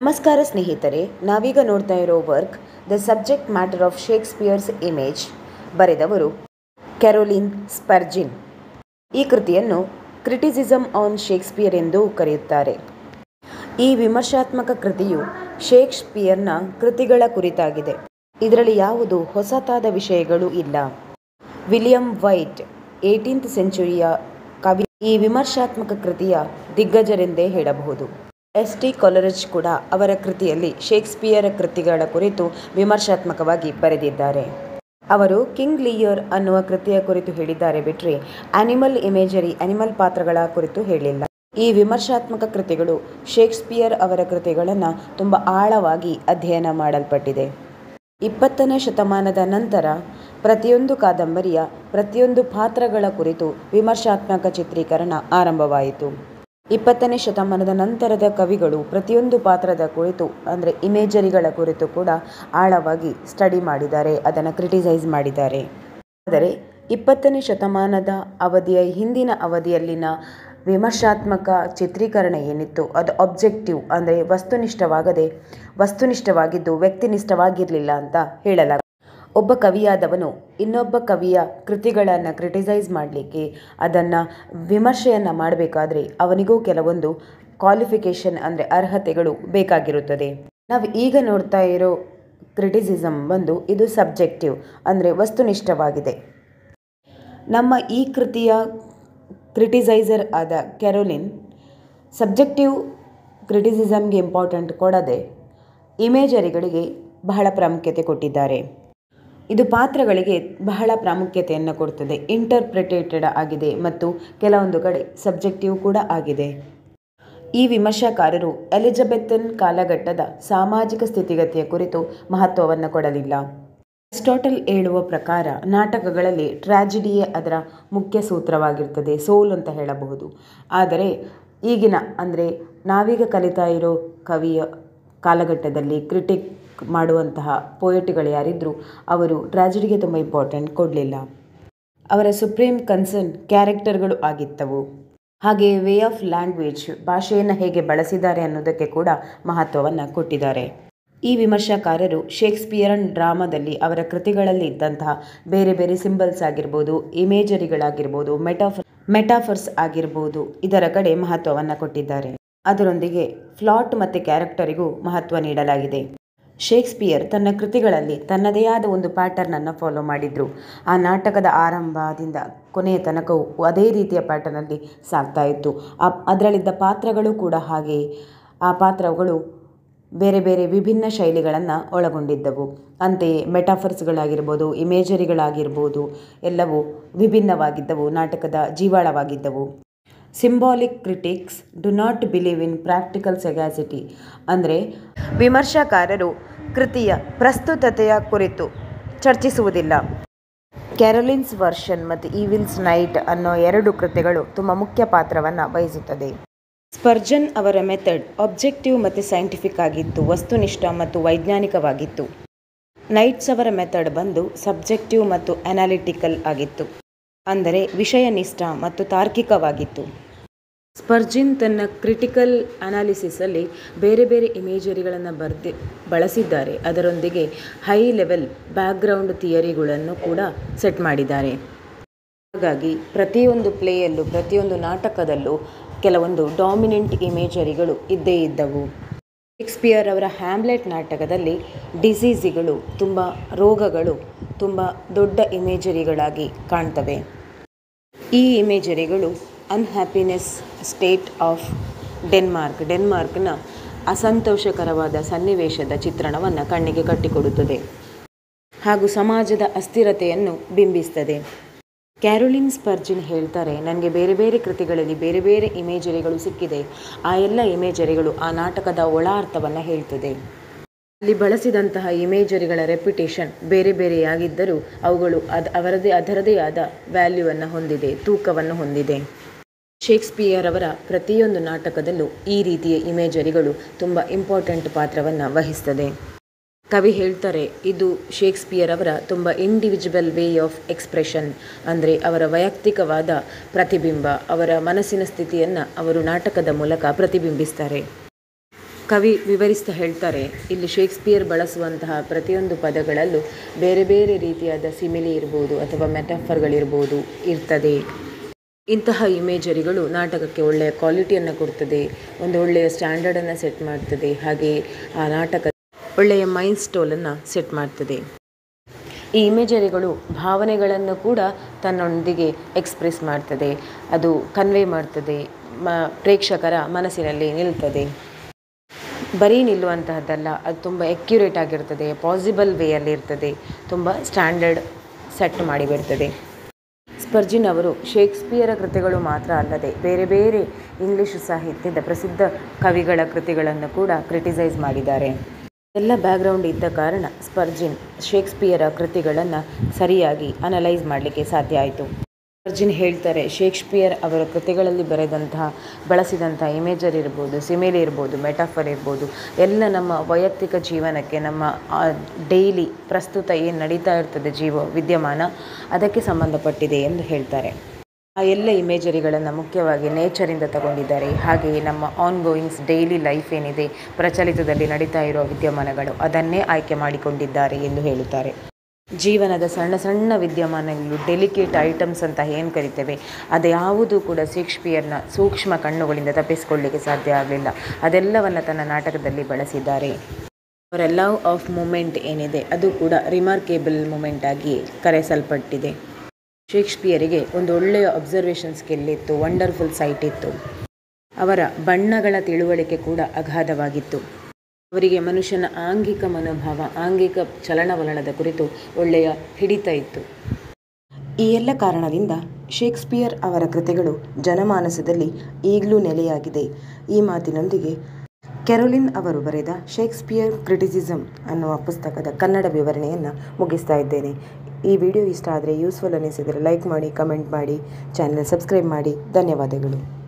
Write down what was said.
ನಮಸ್ಕಾರ ಸ್ನೇಹಿತರೆ ನಾವೀಗ ನೋಡ್ತಾ ಇರೋ work the subject matter of Shakespeare's image ಬರೆದವರು ಕ್ಯಾರೋಲಿನ್ ಸ್ಪರ್ಜಿನ್ ಈ ಕೃತಿಯನ್ನು ಕ್ರಿಟಿಸಿಸಮ್ ಆನ್ ಶೇಕ್ಸ್ಪಿಯರ್ ಎಂದು ಕರೆಯುತ್ತಾರೆ ಈ ವಿಮರ್ಶಾತ್ಮಕ ಕೃತಿಯು ಶೇಕ್ಸ್ಪಿಯರ್ನ ಕೃತಿಗಳ ಕುರಿತಾಗಿದೆ ಇದರಲ್ಲಿ ಯಾವುದು ಹೊಸತಾದ ವಿಷಯಗಳು ಇಲ್ಲ ವಿಲಿಯಂ ವೈಟ್ ಏಯ್ಟೀನ್ತ್ ಸೆಂಚುರಿಯ ಕವಿ ಈ ವಿಮರ್ಶಾತ್ಮಕ ಕೃತಿಯ ದಿಗ್ಗಜರೆಂದೇ ಹೇಳಬಹುದು ಎಸ್ ಟಿ ಕೊಲರಜ್ ಕೂಡ ಅವರ ಕೃತಿಯಲ್ಲಿ ಶೇಕ್ಸ್ಪಿಯರ್ ಕೃತಿಗಳ ಕುರಿತು ವಿಮರ್ಶಾತ್ಮಕವಾಗಿ ಬರೆದಿದ್ದಾರೆ ಅವರು ಕಿಂಗ್ ಲಿಯರ್ ಅನ್ನುವ ಕೃತಿಯ ಕುರಿತು ಹೇಳಿದ್ದಾರೆ ಬಿಟ್ಟರೆ ಆನಿಮಲ್ ಇಮೇಜರಿ ಅನಿಮಲ್ ಪಾತ್ರಗಳ ಕುರಿತು ಹೇಳಿಲ್ಲ ಈ ವಿಮರ್ಶಾತ್ಮಕ ಕೃತಿಗಳು ಶೇಕ್ಸ್ಪಿಯರ್ ಅವರ ಕೃತಿಗಳನ್ನು ತುಂಬ ಆಳವಾಗಿ ಅಧ್ಯಯನ ಮಾಡಲ್ಪಟ್ಟಿದೆ ಇಪ್ಪತ್ತನೇ ಶತಮಾನದ ನಂತರ ಪ್ರತಿಯೊಂದು ಕಾದಂಬರಿಯ ಪ್ರತಿಯೊಂದು ಪಾತ್ರಗಳ ಕುರಿತು ವಿಮರ್ಶಾತ್ಮಕ ಚಿತ್ರೀಕರಣ ಆರಂಭವಾಯಿತು ಇಪ್ಪತ್ತನೇ ಶತಮಾನದ ನಂತರದ ಕವಿಗಳು ಪ್ರತಿಯೊಂದು ಪಾತ್ರದ ಕುರಿತು ಅಂದರೆ ಇಮೇಜರಿಗಳ ಕುರಿತು ಕೂಡ ಆಳವಾಗಿ ಸ್ಟಡಿ ಮಾಡಿದ್ದಾರೆ ಅದನ್ನು ಕ್ರಿಟಿಸೈಸ್ ಮಾಡಿದ್ದಾರೆ ಆದರೆ ಇಪ್ಪತ್ತನೇ ಶತಮಾನದ ಅವಧಿಯ ಹಿಂದಿನ ಅವಧಿಯಲ್ಲಿನ ವಿಮರ್ಶಾತ್ಮಕ ಚಿತ್ರೀಕರಣ ಏನಿತ್ತು ಅದು ಅಬ್ಜೆಕ್ಟಿವ್ ಅಂದರೆ ವಸ್ತುನಿಷ್ಠವಾಗದೆ ವಸ್ತುನಿಷ್ಠವಾಗಿದ್ದು ವ್ಯಕ್ತಿನಿಷ್ಠವಾಗಿರಲಿಲ್ಲ ಅಂತ ಹೇಳಲಾಗ ಒಬ್ಬ ಕವಿಯಾದವನು ಇನ್ನೊಬ್ಬ ಕವಿಯ ಕೃತಿಗಳನ್ನು ಕ್ರಿಟಿಸೈಸ್ ಮಾಡಲಿಕ್ಕೆ ಅದನ್ನು ವಿಮರ್ಶೆಯನ್ನು ಮಾಡಬೇಕಾದ್ರೆ ಅವನಿಗೂ ಕೆಲವೊಂದು ಕ್ವಾಲಿಫಿಕೇಷನ್ ಅಂದರೆ ಅರ್ಹತೆಗಳು ಬೇಕಾಗಿರುತ್ತದೆ ನಾವು ಈಗ ನೋಡ್ತಾ ಇರೋ ಕ್ರಿಟಿಸಿಸಮ್ ಬಂದು ಇದು ಸಬ್ಜೆಕ್ಟಿವ್ ಅಂದರೆ ವಸ್ತುನಿಷ್ಠವಾಗಿದೆ ನಮ್ಮ ಈ ಕೃತಿಯ ಕ್ರಿಟಿಸೈಸರ್ ಆದ ಕ್ಯಾರೋಲಿನ್ ಸಬ್ಜೆಕ್ಟಿವ್ ಕ್ರಿಟಿಸಿಸಮ್ಗೆ ಇಂಪಾರ್ಟೆಂಟ್ ಕೊಡದೆ ಇಮೇಜರಿಗಳಿಗೆ ಬಹಳ ಪ್ರಾಮುಖ್ಯತೆ ಕೊಟ್ಟಿದ್ದಾರೆ ಇದು ಪಾತ್ರಗಳಿಗೆ ಬಹಳ ಪ್ರಾಮುಖ್ಯತೆಯನ್ನು ಕೊಡ್ತದೆ ಇಂಟರ್ಪ್ರಿಟೇಟೆಡ್ ಆಗಿದೆ ಮತ್ತು ಕೆಲವೊಂದು ಕಡೆ ಸಬ್ಜೆಕ್ಟಿವ್ ಕೂಡ ಆಗಿದೆ ಈ ವಿಮರ್ಶಾಕಾರರು ಎಲಿಜಬೆಥನ್ ಕಾಲಘಟ್ಟದ ಸಾಮಾಜಿಕ ಸ್ಥಿತಿಗತಿಯ ಕುರಿತು ಮಹತ್ವವನ್ನು ಕೊಡಲಿಲ್ಲ ಅರಿಸ್ಟಾಟಲ್ ಹೇಳುವ ಪ್ರಕಾರ ನಾಟಕಗಳಲ್ಲಿ ಟ್ರ್ಯಾಜಿಡಿಯೇ ಅದರ ಮುಖ್ಯ ಸೂತ್ರವಾಗಿರ್ತದೆ ಸೋಲ್ ಅಂತ ಹೇಳಬಹುದು ಆದರೆ ಈಗಿನ ಅಂದರೆ ನಾವೀಗ ಕಲಿತಾ ಇರೋ ಕವಿಯ ಕಾಲಘಟ್ಟದಲ್ಲಿ ಕ್ರಿಟಿಕ್ ಮಾಡುವಂತಹ ಪೋಯಟ್ಗಳು ಯಾರಿದ್ದರೂ ಅವರು ಟ್ರ್ಯಾಜಿಡಿಗೆ ತುಂಬ ಇಂಪಾರ್ಟೆಂಟ್ ಕೊಡಲಿಲ್ಲ ಅವರ ಸುಪ್ರೀಂ ಕನ್ಸರ್ನ್ ಕ್ಯಾರೆಕ್ಟರ್ಗಳು ಆಗಿತ್ತವು ಹಾಗೆ ವೇ ಆಫ್ ಲ್ಯಾಂಗ್ವೇಜ್ ಭಾಷೆಯನ್ನು ಹೇಗೆ ಬಳಸಿದ್ದಾರೆ ಅನ್ನೋದಕ್ಕೆ ಕೂಡ ಮಹತ್ವವನ್ನು ಕೊಟ್ಟಿದ್ದಾರೆ ಈ ವಿಮರ್ಶಾಕಾರರು ಶೇಕ್ಸ್ಪಿಯರನ್ ಡ್ರಾಮಾದಲ್ಲಿ ಅವರ ಕೃತಿಗಳಲ್ಲಿ ಇದ್ದಂತಹ ಬೇರೆ ಬೇರೆ ಸಿಂಬಲ್ಸ್ ಆಗಿರ್ಬೋದು ಇಮೇಜರಿಗಳಾಗಿರ್ಬೋದು ಮೆಟಾಫರ್ ಮೆಟಾಫರ್ಸ್ ಆಗಿರ್ಬೋದು ಇದರ ಕಡೆ ಮಹತ್ವವನ್ನು ಕೊಟ್ಟಿದ್ದಾರೆ ಅದರೊಂದಿಗೆ ಫ್ಲಾಟ್ ಮತ್ತು ಕ್ಯಾರೆಕ್ಟರಿಗೂ ಮಹತ್ವ ನೀಡಲಾಗಿದೆ ಶೇಕ್ಸ್ಪಿಯರ್ ತನ್ನ ಕೃತಿಗಳಲ್ಲಿ ತನ್ನದೇ ಆದ ಒಂದು ಪ್ಯಾಟರ್ನನ್ನು ಫಾಲೋ ಮಾಡಿದರು ಆ ನಾಟಕದ ಆರಂಭದಿಂದ ಕೊನೆಯ ತನಕವೂ ಅದೇ ರೀತಿಯ ಪ್ಯಾಟರ್ನಲ್ಲಿ ಸಾಗ್ತಾ ಇತ್ತು ಆ ಅದರಲ್ಲಿದ್ದ ಪಾತ್ರಗಳು ಕೂಡ ಹಾಗೆ ಆ ಪಾತ್ರಗಳು ಬೇರೆ ಬೇರೆ ವಿಭಿನ್ನ ಶೈಲಿಗಳನ್ನು ಒಳಗೊಂಡಿದ್ದವು ಅಂತೆಯೇ ಮೆಟಾಫರ್ಸ್ಗಳಾಗಿರ್ಬೋದು ಇಮೇಜರಿಗಳಾಗಿರ್ಬೋದು ಎಲ್ಲವೂ ವಿಭಿನ್ನವಾಗಿದ್ದವು ನಾಟಕದ ಜೀವಾಳವಾಗಿದ್ದವು symbolic critics do not believe in practical sagacity ಅಂದರೆ ವಿಮರ್ಶಾಕಾರರು ಕೃತಿಯ ಪ್ರಸ್ತುತತೆಯ ಕುರಿತು ಚರ್ಚಿಸುವುದಿಲ್ಲ ಕ್ಯಾರೋಲಿನ್ಸ್ ವರ್ಷನ್ ಮತ್ತು ಈವಿಲ್ಸ್ ನೈಟ್ ಅನ್ನೋ ಎರಡು ಕೃತಿಗಳು ತುಂಬ ಮುಖ್ಯ ಪಾತ್ರವನ್ನು ವಹಿಸುತ್ತದೆ ಸ್ಪರ್ಜನ್ ಅವರ ಮೆಥಡ್ ಆಬ್ಜೆಕ್ಟಿವ್ ಮತ್ತು ಸೈಂಟಿಫಿಕ್ ಆಗಿತ್ತು ವಸ್ತುನಿಷ್ಠ ಮತ್ತು ವೈಜ್ಞಾನಿಕವಾಗಿತ್ತು ನೈಟ್ಸ್ ಅವರ ಮೆಥಡ್ ಬಂದು ಸಬ್ಜೆಕ್ಟಿವ್ ಮತ್ತು ಅನಾಲಿಟಿಕಲ್ ಆಗಿತ್ತು ಅಂದರೆ ವಿಷಯನಿಷ್ಠ ಮತ್ತು ತಾರ್ಕಿಕವಾಗಿತ್ತು ಸ್ಪರ್ಜಿನ್ ತನ್ನ ಕ್ರಿಟಿಕಲ್ ಅನಾಲಿಸಿಸಲ್ಲಿ ಬೇರೆ ಬೇರೆ ಇಮೇಜರಿಗಳನ್ನು ಬರ್ದಿ ಬಳಸಿದ್ದಾರೆ ಅದರೊಂದಿಗೆ ಹೈ ಲೆವೆಲ್ ಬ್ಯಾಕ್ಗ್ರೌಂಡ್ ಥಿಯರಿಗಳನ್ನು ಕೂಡ ಸೆಟ್ ಮಾಡಿದ್ದಾರೆ ಹಾಗಾಗಿ ಪ್ರತಿಯೊಂದು ಪ್ಲೇಯಲ್ಲೂ ಪ್ರತಿಯೊಂದು ನಾಟಕದಲ್ಲೂ ಕೆಲವೊಂದು ಡಾಮಿನೆಂಟ್ ಇಮೇಜರಿಗಳು ಇದ್ದೇ ಇದ್ದವು ಶೇಕ್ಸ್ಪಿಯರ್ ಅವರ ಹ್ಯಾಮ್ಲೆಟ್ ನಾಟಕದಲ್ಲಿ ಡಿಸೀಸಿಗಳು ತುಂಬ ರೋಗಗಳು ತುಂಬ ದೊಡ್ಡ ಇಮೇಜರಿಗಳಾಗಿ ಕಾಣ್ತವೆ ಈ ಇಮೇಜರಿಗಳು ಅನ್ಹ್ಯಾಪಿನೆಸ್ ಸ್ಟೇಟ್ ಆಫ್ ಡೆನ್ಮಾರ್ಕ್ ಡೆನ್ಮಾರ್ಕ್ನ ಅಸಂತೋಷಕರವಾದ ಸನ್ನಿವೇಶದ ಚಿತ್ರಣವನ್ನು ಕಣ್ಣಿಗೆ ಕಟ್ಟಿಕೊಡುತ್ತದೆ ಹಾಗೂ ಸಮಾಜದ ಅಸ್ಥಿರತೆಯನ್ನು ಬಿಂಬಿಸ್ತದೆ ಕ್ಯಾರೋಲಿನ್ ಸ್ಪರ್ಜಿನ್ ಹೇಳ್ತಾರೆ ನನಗೆ ಬೇರೆ ಬೇರೆ ಕೃತಿಗಳಲ್ಲಿ ಬೇರೆ ಬೇರೆ ಇಮೇಜರಿಗಳು ಸಿಕ್ಕಿದೆ ಆ ಎಲ್ಲ ಇಮೇಜರಿಗಳು ಆ ನಾಟಕದ ಒಳ ಅರ್ಥವನ್ನು ಹೇಳ್ತದೆ ಅಲ್ಲಿ ಬಳಸಿದಂತಹ ಇಮೇಜರಿಗಳ ರೆಪ್ಯುಟೇಷನ್ ಬೇರೆ ಬೇರೆಯಾಗಿದ್ದರೂ ಅವುಗಳು ಅದು ಅವರದೇ ಅದರದೇ ಆದ ವ್ಯಾಲ್ಯೂವನ್ನು ಹೊಂದಿದೆ ತೂಕವನ್ನು ಹೊಂದಿದೆ ಶೇಕ್ಸ್ಪಿಯರ್ ಅವರ ಪ್ರತಿಯೊಂದು ನಾಟಕದಲ್ಲೂ ಈ ರೀತಿಯ ಇಮೇಜರಿಗಳು ತುಂಬ ಇಂಪಾರ್ಟೆಂಟ್ ಪಾತ್ರವನ್ನು ವಹಿಸ್ತದೆ ಕವಿ ಹೇಳ್ತಾರೆ ಇದು ಶೇಕ್ಸ್ಪಿಯರ್ ಅವರ ತುಂಬ ಇಂಡಿವಿಜುವಲ್ ವೇ ಆಫ್ ಎಕ್ಸ್ಪ್ರೆಷನ್ ಅಂದರೆ ಅವರ ವೈಯಕ್ತಿಕವಾದ ಪ್ರತಿಬಿಂಬ ಅವರ ಮನಸ್ಸಿನ ಸ್ಥಿತಿಯನ್ನು ಅವರು ನಾಟಕದ ಮೂಲಕ ಪ್ರತಿಬಿಂಬಿಸ್ತಾರೆ ಕವಿ ವಿವರಿಸ್ತಾ ಹೇಳ್ತಾರೆ ಇಲ್ಲಿ ಶೇಕ್ಸ್ಪಿಯರ್ ಬಳಸುವಂತಹ ಪ್ರತಿಯೊಂದು ಪದಗಳಲ್ಲೂ ಬೇರೆ ಬೇರೆ ರೀತಿಯಾದ ಸಿಮಿಲಿ ಇರ್ಬೋದು ಅಥವಾ ಮೆಟಾಫರ್ಗಳಿರ್ಬೋದು ಇರ್ತದೆ ಇಂತಹ ಇಮೇಜರಿಗಳು ನಾಟಕಕ್ಕೆ ಒಳ್ಳೆಯ ಕ್ವಾಲಿಟಿಯನ್ನು ಕೊಡ್ತದೆ ಒಂದು ಒಳ್ಳೆಯ ಸ್ಟ್ಯಾಂಡರ್ಡನ್ನು ಸೆಟ್ ಮಾಡ್ತದೆ ಹಾಗೆ ಆ ನಾಟಕ ಒಳ್ಳೆಯ ಮೈಂಡ್ ಸ್ಟೋಲನ್ನು ಸೆಟ್ ಮಾಡ್ತದೆ ಈ ಇಮೇಜರಿಗಳು ಭಾವನೆಗಳನ್ನು ಕೂಡ ತನ್ನೊಂದಿಗೆ ಎಕ್ಸ್ಪ್ರೆಸ್ ಮಾಡ್ತದೆ ಅದು ಕನ್ವೆ ಮಾಡ್ತದೆ ಮ ಪ್ರೇಕ್ಷಕರ ಮನಸ್ಸಿನಲ್ಲಿ ನಿಲ್ತದೆ ಬರೀ ನಿಲ್ಲುವಂತಹದ್ದಲ್ಲ ಅದು ತುಂಬ ಎಕ್ಯುರೇಟ್ ಆಗಿರ್ತದೆ ಪಾಸಿಬಲ್ ವೇಯಲ್ಲಿ ಇರ್ತದೆ ತುಂಬ ಸ್ಟ್ಯಾಂಡರ್ಡ್ ಸೆಟ್ ಮಾಡಿಬಿಡ್ತದೆ ಸ್ಪರ್ಜಿನ್ ಅವರು ಶೇಕ್ಸ್ಪಿಯರ ಕೃತಿಗಳು ಮಾತ್ರ ಅಲ್ಲದೆ ಬೇರೆ ಬೇರೆ ಇಂಗ್ಲಿಷ್ ಸಾಹಿತ್ಯದ ಪ್ರಸಿದ್ಧ ಕವಿಗಳ ಕೃತಿಗಳನ್ನು ಕೂಡ ಕ್ರಿಟಿಸೈಸ್ ಮಾಡಿದ್ದಾರೆ ಎಲ್ಲ ಬ್ಯಾಕ್ಗ್ರೌಂಡ್ ಇದ್ದ ಕಾರಣ ಸ್ಪರ್ಜಿನ್ ಶೇಕ್ಸ್ಪಿಯರ ಕೃತಿಗಳನ್ನು ಸರಿಯಾಗಿ ಅನಲೈಸ್ ಮಾಡಲಿಕ್ಕೆ ಸಾಧ್ಯ ಆಯಿತು ಸ್ಪರ್ಜಿನ್ ಹೇಳ್ತಾರೆ ಶೇಕ್ಸ್ಪಿಯರ್ ಅವರ ಕೃತಿಗಳಲ್ಲಿ ಬರೆದಂತಹ ಬಳಸಿದಂಥ ಇಮೇಜರ್ ಇರ್ಬೋದು ಸಿಮೇಲಿ ಇರ್ಬೋದು ಮೆಟಾಫರ್ ಇರ್ಬೋದು ಎಲ್ಲ ನಮ್ಮ ವೈಯಕ್ತಿಕ ಜೀವನಕ್ಕೆ ನಮ್ಮ ಡೈಲಿ ಪ್ರಸ್ತುತ ಏನು ನಡೀತಾ ಇರ್ತದೆ ಜೀವ ವಿದ್ಯಮಾನ ಅದಕ್ಕೆ ಸಂಬಂಧಪಟ್ಟಿದೆ ಎಂದು ಹೇಳ್ತಾರೆ ಆ ಎಲ್ಲ ಇಮೇಜರಿಗಳನ್ನು ಮುಖ್ಯವಾಗಿ ನೇಚರಿಂದ ತಗೊಂಡಿದ್ದಾರೆ ಹಾಗೆಯೇ ನಮ್ಮ ಆನ್ ಗೋಯಿಂಗ್ಸ್ ಡೈಲಿ ಲೈಫ್ ಏನಿದೆ ಪ್ರಚಲಿತದಲ್ಲಿ ನಡೀತಾ ಇರೋ ವಿದ್ಯಮಾನಗಳು ಅದನ್ನೇ ಆಯ್ಕೆ ಮಾಡಿಕೊಂಡಿದ್ದಾರೆ ಎಂದು ಹೇಳುತ್ತಾರೆ ಜೀವನದ ಸಣ್ಣ ಸಣ್ಣ ವಿದ್ಯಮಾನಗಳು ಡೆಲಿಕೇಟ್ ಐಟಮ್ಸ್ ಅಂತ ಏನು ಕರಿತೇವೆ ಅದ್ಯಾವುದೂ ಕೂಡ ಶೇಕ್ಸ್ಪಿಯರ್ನ ಸೂಕ್ಷ್ಮ ಕಣ್ಣುಗಳಿಂದ ತಪ್ಪಿಸಿಕೊಳ್ಳಿಕ್ಕೆ ಸಾಧ್ಯ ಆಗಲಿಲ್ಲ ಅದೆಲ್ಲವನ್ನು ತನ್ನ ನಾಟಕದಲ್ಲಿ ಬಳಸಿದ್ದಾರೆ ಅವರ ಲವ್ ಆಫ್ ಮೂಮೆಂಟ್ ಏನಿದೆ ಅದು ಕೂಡ ರಿಮಾರ್ಕೇಬಲ್ ಮೂಮೆಂಟ್ ಆಗಿ ಕರೆಸಲ್ಪಟ್ಟಿದೆ ಶೇಕ್ಸ್ಪಿಯರಿಗೆ ಒಂದು ಒಳ್ಳೆಯ ಅಬ್ಸರ್ವೇಷನ್ ಸ್ಕಿಲ್ ಇತ್ತು ವಂಡರ್ಫುಲ್ ಸೈಟ್ ಇತ್ತು ಅವರ ಬಣ್ಣಗಳ ತಿಳುವಳಿಕೆ ಕೂಡ ಅಗಾಧವಾಗಿತ್ತು ಅವರಿಗೆ ಮನುಷ್ಯನ ಆಂಗಿಕ ಮನೋಭಾವ ಆಂಗಿಕ ಚಲನವಲನದ ಕುರಿತು ಒಳ್ಳೆಯ ಹಿಡಿತ ಇತ್ತು ಈ ಎಲ್ಲ ಕಾರಣದಿಂದ ಶೇಕ್ಸ್ಪಿಯರ್ ಅವರ ಕೃತಿಗಳು ಜನಮಾನಸದಲ್ಲಿ ಈಗಲೂ ನೆಲೆಯಾಗಿದೆ ಈ ಮಾತಿನೊಂದಿಗೆ ಕೆರೋಲಿನ್ ಅವರು ಬರೆದ ಶೇಕ್ಸ್ಪಿಯರ್ ಕ್ರಿಟಿಸಿಸಮ್ ಅನ್ನುವ ಪುಸ್ತಕದ ಕನ್ನಡ ವಿವರಣೆಯನ್ನು ಮುಗಿಸ್ತಾ ಇದ್ದೇನೆ ಈ ವಿಡಿಯೋ ಇಷ್ಟ ಆದರೆ ಯೂಸ್ಫುಲ್ ಅನ್ನಿಸಿದರೆ ಲೈಕ್ ಮಾಡಿ ಕಮೆಂಟ್ ಮಾಡಿ ಚಾನಲ್ ಸಬ್ಸ್ಕ್ರೈಬ್ ಮಾಡಿ ಧನ್ಯವಾದಗಳು